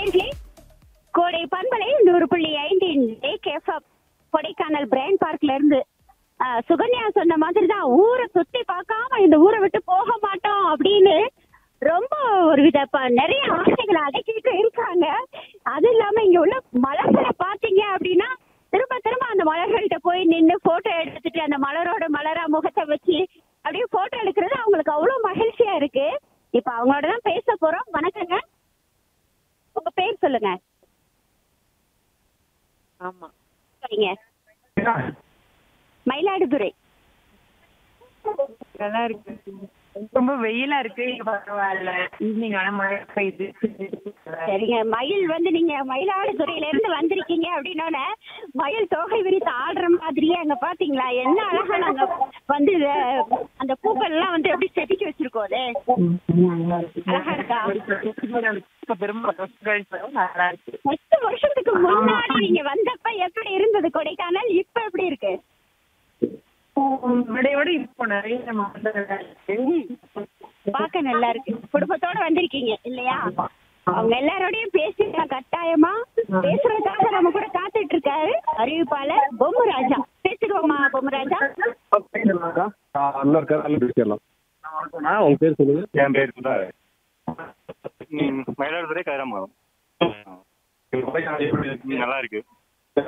நேர்களே கோடை பண்பலை நூறு புள்ளி ஐந்தின் லேக் எஃப்எம் கொடைக்கானல் பிரைன் பார்க்ல இருந்து ஆஹ், சுகன்யா சொன்ன மாதிரி தான் ஊரை சுத்தி பார்க்காம இந்த ஊரை விட்டு போக மாட்டோம் அப்படின்னு ரொம்ப ஒரு வித ப- நிறைய ஆசைகளை அடக்கிட்டு இருக்காங்க அது இல்லாம இங்க உள்ள மலர்களை பாத்தீங்க அப்படின்னா திரும்ப திரும்ப அந்த மலர்கள்ட்ட போய் நின்னு போட்டோ எடுத்துட்டு அந்த மலரோட மலரா முகத்தை வச்சு அப்படியே போட்டோ எடுக்கிறது அவங்களுக்கு அவ்வளவு மகிழ்ச்சியா இருக்கு இப்ப அவங்களோட தான் பேச போறோம் வணக்கங்க உங்க பேர் சொல்லுங்க ஆமா சரிங்க மயிலாடுதுறை நல்லா இருக்கு ரொம்ப வெயிலா இருக்கு இங்க பரவாயில்ல ஈவினிங் ஆனா மழை பெய்யுது சரிங்க மயில் வந்து நீங்க மயிலாடுதுறையில இருந்து வந்திருக்கீங்க அப்படின்னோட மயில் தோகை விரித்து ஆடுற மாதிரியே அங்க பாத்தீங்களா என்ன அழகா நாங்க வந்து அஹ், அந்த பூக்கள் எல்லாம் வந்து எப்படி செதுக்கி வச்சிருக்கோம் அது அழகா இருக்கா இப்ப திரும்ப நல்லா இருக்கு பத்து வருஷத்துக்கு முன்னாடி நீங்க வந்தப்ப எப்படி இருந்தது கொடைக்கானல் இப்ப எப்படி இருக்கு விடையோட இப்போ நிறைய மாற்றங்கள் இருக்கு பார்க்க நல்லா இருக்கு குடும்பத்தோட வந்திருக்கீங்க இல்லையா அவங்க எல்லாரோடையும் பேசினா கட்டாயமா பேசுறதுக்காக நம்ம கூட காத்துட்டு இருக்காரு அறிவிப்பாளர் பொம்முராஜா பேசிடுவோமா பொம்முராஜா நல்லா இருக்கா நல்லா பேசிடலாம் ஆ உங்க பேர் சொல்லுங்க என் பேர் சுதா ம், மயிலாடுதுறை கைராமங்கலம் ம், நல்லா இருக்கு